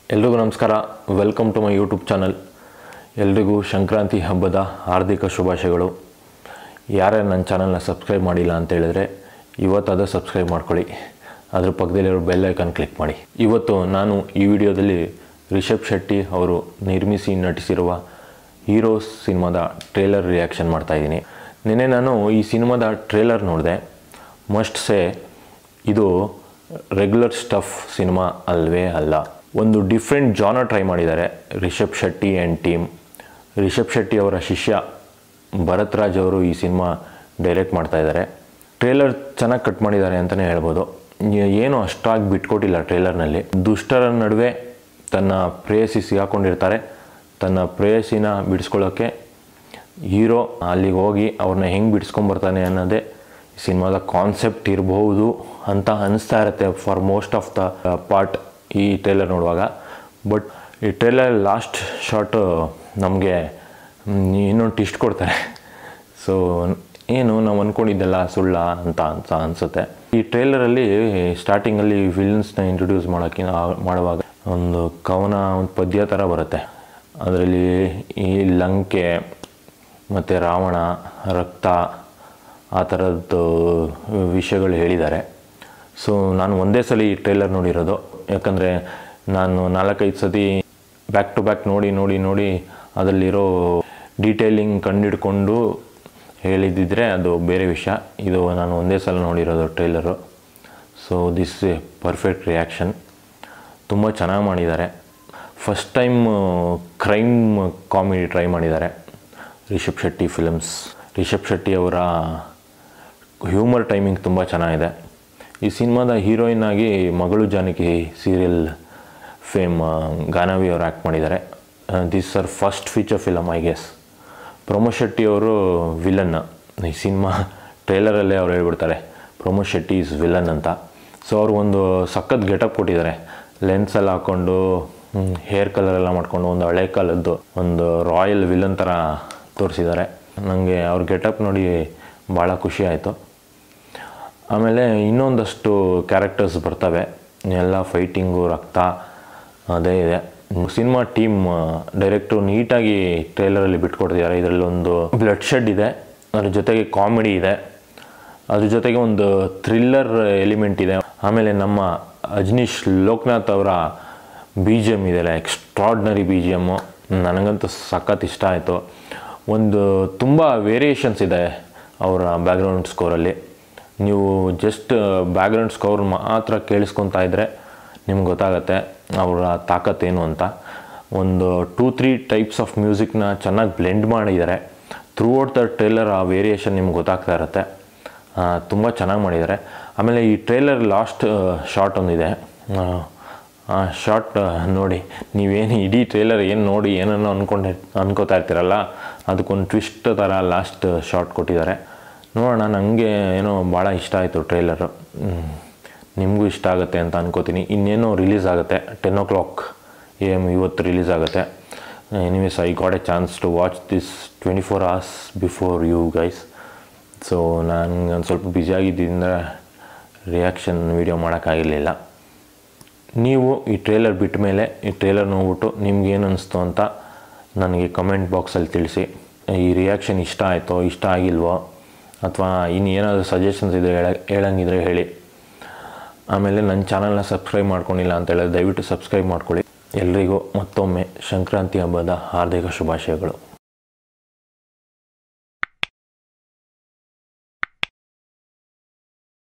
ಎಲ್ರಿಗೂ ನಮಸ್ಕಾರ welcome to my YouTube channel ಎಲ್ರಿಗೂ ಸಂಕ್ರಾಂತಿ ಹಬ್ಬದ ಹಾರ್ದಿಕ ಶುಭಾಶಯಗಳು ಯಾರ್ಯಾರು ನನ್ನ ಚಾನಲ್ನ ಸಬ್ಸ್ಕ್ರೈಬ್ ಮಾಡಿಲ್ಲ ಅಂತ ಹೇಳಿದ್ರೆ ಇವತ್ತಾದ ಸಬ್ಸ್ಕ್ರೈಬ್ ಮಾಡ್ಕೊಳ್ಳಿ ಅದ್ರ ಪಕ್ಕದಲ್ಲಿರೋ ಬೆಲ್ ಐಕಾನ್ ಕ್ಲಿಕ್ ಮಾಡಿ ಇವತ್ತು ನಾನು ಈ ವಿಡಿಯೋದಲ್ಲಿ ರಿಷಬ್ ಶೆಟ್ಟಿ ಅವರು ನಿರ್ಮಿಸಿ ನಟಿಸಿರುವ ಹೀರೋಸ್ ಸಿನಿಮಾದ ಟ್ರೇಲರ್ ರಿಯಾಕ್ಷನ್ ಮಾಡ್ತಾ ಇದ್ದೀನಿ ನಿನ್ನೆ ನಾನು ಈ ಸಿನಿಮಾದ ಟ್ರೇಲರ್ ನೋಡಿದೆ ಮಸ್ಟ್ ಸೇ ಇದು ರೆಗ್ಯುಲರ್ ಸ್ಟಫ್ ಸಿನಿಮಾ ಅಲ್ವೇ ಅಲ್ಲ ಒಂದು ಡಿಫ್ರೆಂಟ್ ಜಾನ ಟ್ರೈ ಮಾಡಿದ್ದಾರೆ ರಿಷಬ್ ಶೆಟ್ಟಿ ಆ್ಯಂಡ್ ಟೀಮ್ ರಿಷಬ್ ಶೆಟ್ಟಿ ಅವರ ಶಿಷ್ಯ ಭರತ್ ರಾಜ್ ಅವರು ಈ ಸಿನಿಮಾ ಡೈರೆಕ್ಟ್ ಮಾಡ್ತಾ ಇದ್ದಾರೆ ಟ್ರೇಲರ್ ಚೆನ್ನಾಗಿ ಕಟ್ ಮಾಡಿದ್ದಾರೆ ಅಂತಲೇ ಹೇಳ್ಬೋದು ಏ- ಏನು ಅಷ್ಟಾಗಿ ಬಿಟ್ಕೊಟ್ಟಿಲ್ಲ ಟ್ರೇಲರ್ನಲ್ಲಿ ದುಷ್ಟರ ನಡುವೆ ತನ್ನ ಪ್ರೇಯಸಿ ಸಿಗಾಕೊಂಡಿರ್ತಾರೆ ತನ್ನ ಪ್ರೇಯಸಿನ ಬಿಡಿಸ್ಕೊಳ್ಳೋಕ್ಕೆ ಹೀರೋ ಅಲ್ಲಿಗೆ ಹೋಗಿ ಅವ್ರನ್ನ ಹೆಂಗೆ ಬಿಡಿಸ್ಕೊಂಬರ್ತಾನೆ ಅನ್ನೋದೇ ಸಿನಿಮಾದ ಕಾನ್ಸೆಪ್ಟ್ ಇರಬಹುದು ಅಂತ ಅನಿಸ್ತಾ ಇರುತ್ತೆ for most of the part ಈ ಟ್ರೇಲರ್ ನೋಡುವಾಗ ಬಟ್ ಈ ಟ್ರೇಲರ್ ಲಾಸ್ಟ್ ಶಾಟು ನಮಗೆ ಇನ್ನೊಂದು ಟಿಸ್ಟ್ ಕೊಡ್ತಾರೆ ಸೊ ಏನು ನಾವು ಅಂದ್ಕೊಂಡಿದ್ದೆಲ್ಲ ಸುಳ್ಳ ಅಂತ ಅಂತ ಅನಿಸುತ್ತೆ ಈ ಟ್ರೇಲರಲ್ಲಿ ಸ್ಟಾರ್ಟಿಂಗಲ್ಲಿ ವಿಲನ್ಸ್ನ ಇಂಟ್ರೊಡ್ಯೂಸ್ ಮಾಡೋಕ್ಕೆ ಮಾಡುವಾಗ ಒಂದು ಕವನ ಒಂದು ಪದ್ಯ ಥರ ಬರುತ್ತೆ ಅದರಲ್ಲಿ ಈ ಲಂಕೆ ಮತ್ತು ರಾವಣ ರಕ್ತ ಆ ಥರದ್ದು ವಿಷಯಗಳು ಹೇಳಿದ್ದಾರೆ ಸೊ ನಾನು ಒಂದೇ ಸಲ ಈ ಟ್ರೇಲರ್ ನೋಡಿರೋದು ಯಾಕಂದರೆ ನಾನು ನಾಲ್ಕೈದು ಸತಿ ಬ್ಯಾಕ್ ಟು ಬ್ಯಾಕ್ ನೋಡಿ ನೋಡಿ ನೋಡಿ ಅದರಲ್ಲಿರೋ ಡೀಟೇಲಿಂಗ್ ಕಂಡಿಡ್ಕೊಂಡು ಹೇಳಿದ್ದಿದ್ರೆ ಅದು ಬೇರೆ ವಿಷಯ ಇದು ನಾನು ಒಂದೇ ಸಲ ನೋಡಿರೋದು trailer so this a perfect reaction ತುಂಬ ಚೆನ್ನಾಗಿ ಮಾಡಿದ್ದಾರೆ first time crime comedy try ಮಾಡಿದ್ದಾರೆ ರಿಷಬ್ ಶೆಟ್ಟಿ ಫಿಲಮ್ಸ್ ರಿಷಬ್ ಶೆಟ್ಟಿ ಅವರ ಹ್ಯೂಮರ್ ಟೈಮಿಂಗ್ ತುಂಬ ಚೆನ್ನಾಗಿದೆ ಈ ಸಿನಿಮಾದ ಹೀರೋಯಿನ್ ಆಗಿ ಮಗಳು ಜಾನಕಿ ಸೀರಿಯಲ್ ಫೇಮ್ ಗಾನವಿ ಅವರು ಆ್ಯಕ್ಟ್ ಮಾಡಿದ್ದಾರೆ this are first feature film I guess Pramod Shetty ಅವರು ವಿಲನ್ ಈ ಸಿನಿಮಾ ಟ್ರೇಲರಲ್ಲೇ ಅವ್ರು ಹೇಳ್ಬಿಡ್ತಾರೆ ಪ್ರಮೋದ್ ಶೆಟ್ಟಿ ಇಸ್ ವಿಲನ್ ಅಂತ ಸೊ ಅವರು ಒಂದು ಸಖತ್ ಗೆಟಪ್ ಕೊಟ್ಟಿದ್ದಾರೆ ಲೆನ್ಸ್ ಎಲ್ಲ ಹಾಕ್ಕೊಂಡು ಹೇರ್ ಕಲರ್ ಎಲ್ಲ ಮಾಡ್ಕೊಂಡು ಒಂದು ಹಳೆ ಕಾಲದ್ದು ಒಂದು ರಾಯಲ್ ವಿಲನ್ ಥರ ತೋರಿಸಿದ್ದಾರೆ ನನಗೆ ಅವ್ರ ಗೆಟಪ್ ನೋಡಿ ಭಾಳ ಖುಷಿ ಆಯಿತು ಆಮೇಲೆ ಇನ್ನೊಂದಷ್ಟು ಕ್ಯಾರೆಕ್ಟರ್ಸ್ ಬರ್ತವೆ ಎಲ್ಲ ಫೈಟಿಂಗು ರಕ್ತ ಅದೇ ಇದೆ ಸಿನಿಮಾ ಟೀಮ್ ಡೈರೆಕ್ಟ್ರು ನೀಟಾಗಿ ಟ್ರೇಲರಲ್ಲಿ ಬಿಟ್ಕೊಡ್ತಿದ್ದಾರೆ ಇದರಲ್ಲಿ ಒಂದು ಬ್ಲಡ್ ಶೆಡ್ ಇದೆ ಅದ್ರ ಜೊತೆಗೆ ಕಾಮಿಡಿ ಇದೆ ಅದ್ರ ಜೊತೆಗೆ ಒಂದು ಥ್ರಿಲ್ಲರ್ ಎಲಿಮೆಂಟ್ ಇದೆ ಆಮೇಲೆ ನಮ್ಮ ಅಜ್ನೀಶ್ ಲೋಕನಾಥ್ ಅವರ ಬಿ ಜಿ ಎಮ್ ಇದೆಯಲ್ಲ ಎಕ್ಸ್ಟ್ರಾಡ್ನರಿ ಬಿ ಜಿ ಎಮ್ಮು ನನಗಂತೂ ಸಖತ್ ಇಷ್ಟ ಆಯಿತು ಒಂದು ತುಂಬ ವೇರಿಯೇಷನ್ಸ್ ಇದೆ ಅವರ ಬ್ಯಾಕ್ಗ್ರೌಂಡ್ ಸ್ಕೋರಲ್ಲಿ ನೀವು ಜಸ್ಟ್ ಬ್ಯಾಕ್ಗ್ರೌಂಡ್ ಸ್ಕೋರ್ ಮಾತ್ರ ಕೇಳಿಸ್ಕೊತಾ ಇದ್ದರೆ ನಿಮ್ಗೆ ಗೊತ್ತಾಗತ್ತೆ ಅವರ ತಾಕತ್ತೇನು ಅಂತ ಒಂದು ಟೂ ತ್ರೀ ಟೈಪ್ಸ್ ಆಫ್ ಮ್ಯೂಸಿಕ್ನ ಚೆನ್ನಾಗಿ ಬ್ಲೆಂಡ್ ಮಾಡಿದ್ದಾರೆ ಥ್ರೂ ಔಟ್ ದ ಟ್ರೇಲರ್ ಆ ವೇರಿಯೇಷನ್ ನಿಮ್ಗೆ ಗೊತ್ತಾಗ್ತಾ ಇರುತ್ತೆ ತುಂಬ ಚೆನ್ನಾಗಿ ಮಾಡಿದ್ದಾರೆ ಆಮೇಲೆ ಈ ಟ್ರೇಲರ್ ಲಾಸ್ಟ್ ಶಾರ್ಟ್ ಒಂದಿದೆ ಆ, ಆ ಶಾರ್ಟ್ ನೋಡಿ ನೀವೇನು ಇಡೀ ಟ್ರೇಲರ್ ಏನು ನೋಡಿ ಏನನ್ನೋ ಅಂದ್ಕೊಂಡೆ ಅನ್ಕೋತಾ ಇರ್ತೀರಲ್ಲ ಅದಕ್ಕೊಂದು ಟ್ವಿಸ್ಟ್ ಥರ ಲಾಸ್ಟ್ ಶಾರ್ಟ್ ಕೊಟ್ಟಿದ್ದಾರೆ ನೋಡೋಣ ನನಗೆ ಏನೋ ಭಾಳ ಇಷ್ಟ ಆಯಿತು ಟ್ರೇಲರು ನಿಮಗೂ ಇಷ್ಟ ಆಗುತ್ತೆ ಅಂತ ಅನ್ಕೋತೀನಿ ಇನ್ನೇನೋ ರಿಲೀಸ್ ಆಗುತ್ತೆ ten o'clock A M ಇವತ್ತು ರಿಲೀಸ್ ಆಗುತ್ತೆ anyways I got a chance to watch this twenty four hours before you guys so ನಾನು ಒಂದು ಸ್ವಲ್ಪ ಬ್ಯುಸಿಯಾಗಿದ್ದರಿಂದ ರಿಯಾಕ್ಷನ್ ವೀಡಿಯೋ ಮಾಡೋಕ್ಕಾಗಿರಲಿಲ್ಲ ನೀವು ಈ ಟ್ರೇಲರ್ ಬಿಟ್ಟ ಮೇಲೆ ಈ ಟ್ರೇಲರ್ ನೋಡ್ಬಿಟ್ಟು ನಿಮ್ಗೇನು ಅನಿಸ್ತು ಅಂತ ನನಗೆ ಕಮೆಂಟ್ ಬಾಕ್ಸಲ್ಲಿ ತಿಳಿಸಿ ಈ ರಿಯಾಕ್ಷನ್ ಇಷ್ಟ ಆಯಿತೋ ಇಷ್ಟ ಆಗಿಲ್ವೋ ಅಥವಾ ಇನ್ನು ಏನಾದರೂ ಸಜೆಷನ್ಸ್ ಇದೆ ಹೇಳ ಹೇಳಂಗಿದ್ರೆ ಹೇಳಿ ಆಮೇಲೆ ನನ್ನ ಚಾನಲ್ನ ಸಬ್ಸ್ಕ್ರೈಬ್ ಮಾಡ್ಕೊಂಡಿಲ್ಲ ಅಂತ ಹೇಳಿದ್ರೆ ದಯವಿಟ್ಟು ಸಬ್ಸ್ಕ್ರೈಬ್ ಮಾಡ್ಕೊಳ್ಳಿ ಎಲ್ರಿಗೂ ಮತ್ತೊಮ್ಮೆ ಸಂಕ್ರಾಂತಿ ಹಬ್ಬದ ಹಾರ್ದಿಕ ಶುಭಾಶಯಗಳು